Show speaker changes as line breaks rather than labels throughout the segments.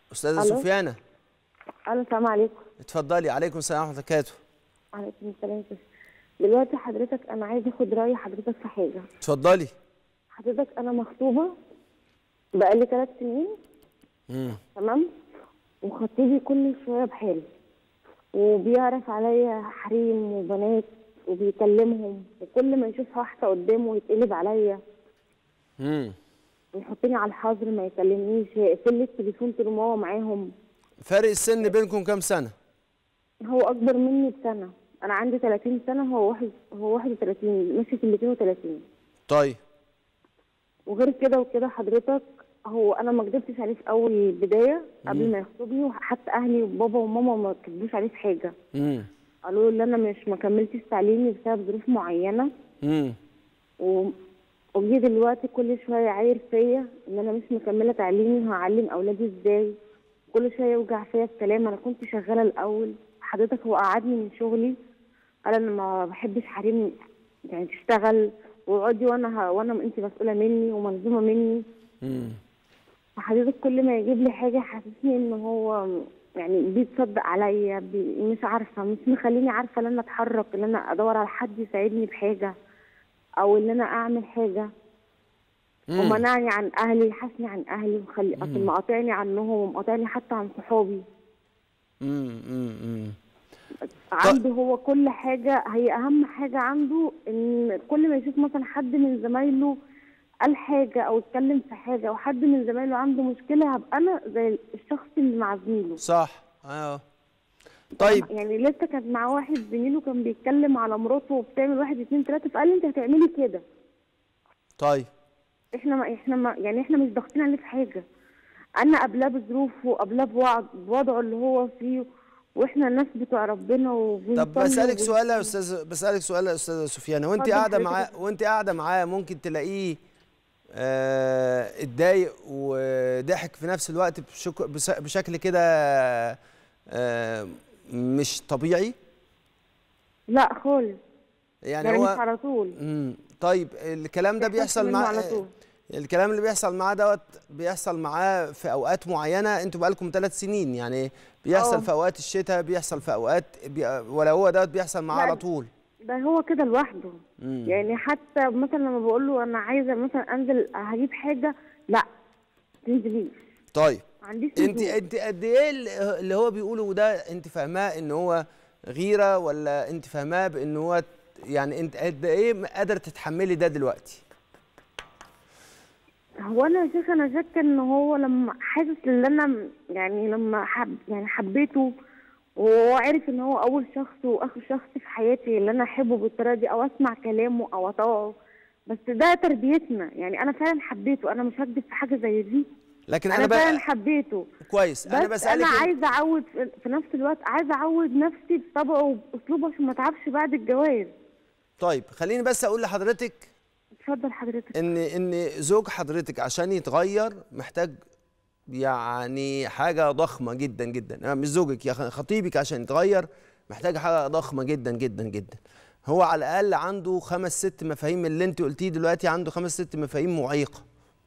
استاذه
ألو.
سفيانه
الو السلام عليكم
اتفضلي عليكم السلام ورحمه الله وبركاته
وعليكم السلام يا شيخ. دلوقتي حضرتك انا عايزه اخد راي حضرتك في حاجه
اتفضلي
حضرتك انا مخطوبه بقالي ثلاث سنين
امم
تمام وخطيبي كل شويه بحاله وبيعرف عليا حريم وبنات وبيكلمهم وكل ما يشوف واحده قدامه يتقلب عليا
امم
ويحطني على الحظر ما يكلمنيش يقفل لي التليفون طول ما هو معاهم
فرق السن بينكم كام سنه
هو اكبر مني بسنه انا عندي 30 سنه هو واحد هو 31 ماشي في ال 32
طيب
وغير كده وكده حضرتك هو انا ما كدبتش عليه في اول البدايه قبل ما يخطبني وحتى اهلي وبابا وماما ما كدبوش عليه في حاجه
امم
قالوا لي ان انا مش ما كملتش تعليمي بسبب ظروف معينه
امم
و... وجي دلوقتي كل شويه عاير فيا ان انا مش مكمله تعليمي وهعلم اولادي ازاي كل شويه يوجع فيا الكلام انا كنت شغاله الاول حضرتك هو قعدني من شغلي قال انا ما بحبش حريم يعني تشتغل واقعدي وانا ه... وانا انت مسؤوله مني وملزومه مني
امم
فحضرتك كل ما يجيب لي حاجه حاسسني ان هو يعني بيتصدق عليا بي... مش عارفه مش مخليني عارفه ان انا اتحرك ان انا ادور على حد يساعدني بحاجه او ان انا اعمل حاجه ومنعني عن اهلي حاسني عن اهلي وخلي اصل مقاطعني عنهم ومقاطعني حتى عن صحابي
امم امم
عنده هو كل حاجه هي اهم حاجه عنده ان كل ما يشوف مثلا حد من زمايله قال حاجه او اتكلم في حاجه او حد من زمايله عنده مشكله هبقى انا زي الشخص اللي مع زميله
صح اه طيب
يعني لسه كانت مع واحد زميله كان بيتكلم على مراته وبتعمل واحد اتنين تلاته فقال لي انت هتعملي كده
طيب
احنا ما احنا ما يعني احنا مش ضاغطين عليه في حاجه انا قبلاه بظروفه وقبلاه بوضع بوضعه اللي هو فيه واحنا الناس بتوع ربنا وبنصلي
طب بسالك
وبن-
سؤال يا استاذ بسالك سؤال يا استاذه سفيانه وانت
اتفضل
قاعده
حضرتك.
معاه وانت قاعده معاه ممكن تلاقيه آه، اتضايق وضحك في نفس الوقت بشك- بس- بشكل كده آه، مش طبيعي
لا خالص
يعني
يعني,
هو
مش على طول
مم. طيب الكلام ده
بيحصل
بيحصل
منه
مع
على طول.
الكلام اللي بيحصل معاه دوت بيحصل معاه في اوقات معينه انتوا بقالكم ثلاث سنين يعني بيحصل
اه.
في اوقات الشتاء بيحصل في اوقات بي... ولا هو دوت بيحصل معاه
لا.
على طول
ده هو كده لوحده
مم.
يعني حتى مثلا لما بقول له انا عايزه مثلا انزل هجيب حاجه لا تنزليش
طيب
ما عنديش
انت
لزوم.
انت قد ايه اللي- اللي هو بيقوله ده انت فاهماه ان هو غيره ولا انت فاهماه بان هو يعني انت قد ايه قادره تتحملي ده دلوقتي
هو انا يا شيخ انا شاكه ان هو لما حاسس ان انا م- يعني لما حب يعني حبيته وهو عارف ان هو اول شخص واخر شخص في حياتي اللي انا احبه بالطريقه دي او اسمع كلامه او اطوعه بس ده تربيتنا يعني انا فعلا حبيته انا مش هكدب في حاجه زي دي
لكن
انا
انا
فعلا
بقى
حبيته
كويس
بس
انا
انا,
بسالك
أنا عايزه اعود في- في نفس الوقت عايزه اعود نفسي بطبعه وباسلوبه عشان ما اتعبش بعد الجواز
طيب خليني بس اقول لحضرتك
اتفضل حضرتك
ان ان زوج حضرتك عشان يتغير محتاج يعني حاجه ضخمه جدا جدا آه، مش زوجك يا خ- خطيبك عشان يتغير محتاج حاجه ضخمه جدا جدا جدا هو على الاقل عنده خمس ست مفاهيم اللي انت قلتيه دلوقتي عنده خمس ست مفاهيم معيقه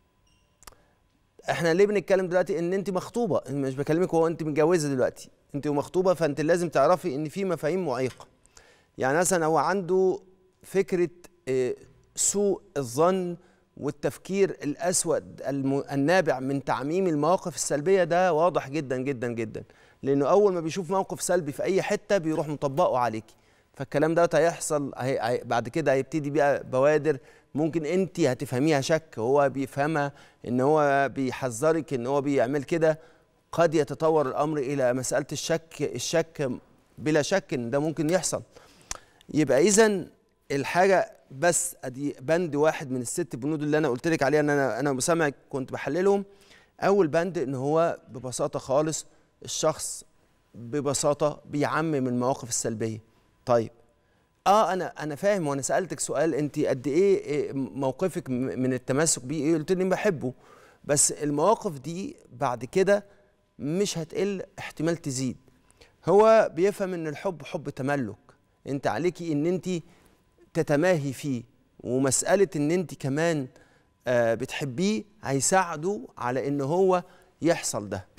احنا ليه بنتكلم دلوقتي ان انت مخطوبه أنا مش بكلمك هو انت متجوزه دلوقتي انت مخطوبه فانت لازم تعرفي ان في مفاهيم معيقه يعني مثلا هو عنده فكره آه، سوء الظن والتفكير الاسود الم- النابع من تعميم المواقف السلبيه ده واضح جدا جدا جدا لانه اول ما بيشوف موقف سلبي في اي حته بيروح مطبقه عليكي فالكلام ده هيحصل هي هي بعد كده هيبتدي بقى بوادر ممكن انت هتفهميها شك هو بيفهمها ان هو بيحذرك ان هو بيعمل كده قد يتطور الامر الى مساله الشك الشك بلا شك ان ده ممكن يحصل يبقى اذا الحاجه بس ادي بند واحد من الست بنود اللي انا قلت لك عليها ان انا انا مسامعك كنت بحللهم اول بند ان هو ببساطه خالص الشخص ببساطه بيعمم المواقف السلبيه طيب اه انا انا فاهم وانا سالتك سؤال انت قد ايه إيه موقفك م- من التمسك بيه ايه قلت لي بحبه بس المواقف دي بعد كده مش هتقل احتمال تزيد هو بيفهم ان الحب حب تملك انت عليكي ان انت تتماهي فيه ومساله ان انت كمان آه، بتحبيه هيساعده على ان هو يحصل ده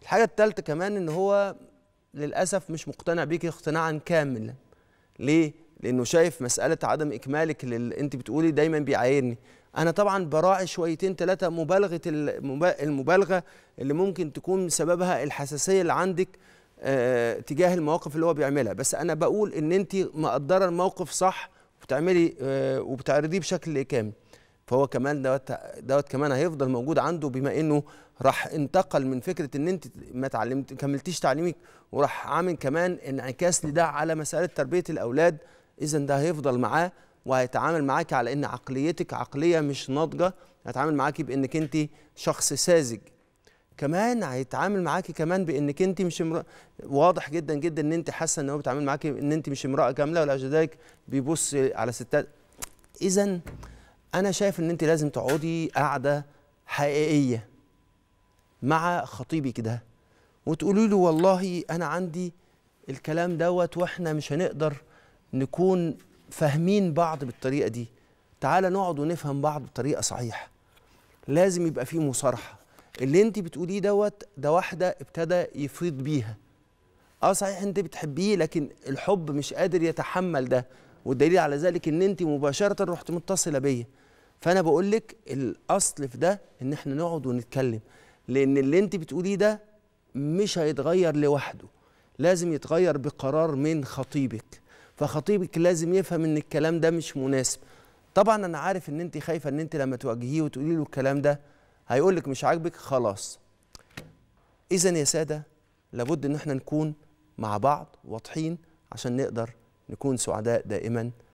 الحاجه الثالثه كمان ان هو للاسف مش مقتنع بيكي اقتناعا كاملا ليه لانه شايف مساله عدم اكمالك اللي انت بتقولي دايما بيعايرني انا طبعا براعي شويتين ثلاثه مبالغه المبا- المبالغه اللي ممكن تكون سببها الحساسيه اللي عندك آه تجاه المواقف اللي هو بيعملها بس انا بقول ان انت مقدره الموقف صح وبتعملي آه وبتعرضيه بشكل كامل فهو كمان دوت دوت كمان هيفضل موجود عنده بما انه راح انتقل من فكره ان انت ما تعلمت كملتيش تعليمك وراح عامل كمان انعكاس لده على مساله تربيه الاولاد اذا ده هيفضل معاه وهيتعامل معاكي على ان عقليتك عقليه مش ناضجه هيتعامل معاكي بانك انت شخص ساذج كمان هيتعامل معاكي كمان بانك انت مش امرأة واضح جدا جدا ان انت حاسه ان هو بيتعامل معاكي ان انت مش امراه كامله ولا ذلك بيبص على ستات اذا انا شايف ان انت لازم تقعدي قعده حقيقيه مع خطيبك ده وتقولي له والله انا عندي الكلام دوت واحنا مش هنقدر نكون فاهمين بعض بالطريقه دي تعالى نقعد ونفهم بعض بطريقه صحيحه لازم يبقى في مصارحه اللي انت بتقوليه دوت ده واحده ابتدى يفيض بيها اه صحيح انت بتحبيه لكن الحب مش قادر يتحمل ده والدليل على ذلك ان انت مباشره رحت متصله بيا فانا بقول لك الاصل في ده ان احنا نقعد ونتكلم لان اللي انت بتقوليه ده مش هيتغير لوحده لازم يتغير بقرار من خطيبك فخطيبك لازم يفهم ان الكلام ده مش مناسب طبعا انا عارف ان انت خايفه ان انت لما تواجهيه وتقولي له الكلام ده هيقول لك مش عاجبك خلاص اذا يا ساده لابد ان احنا نكون مع بعض واضحين عشان نقدر نكون سعداء دائما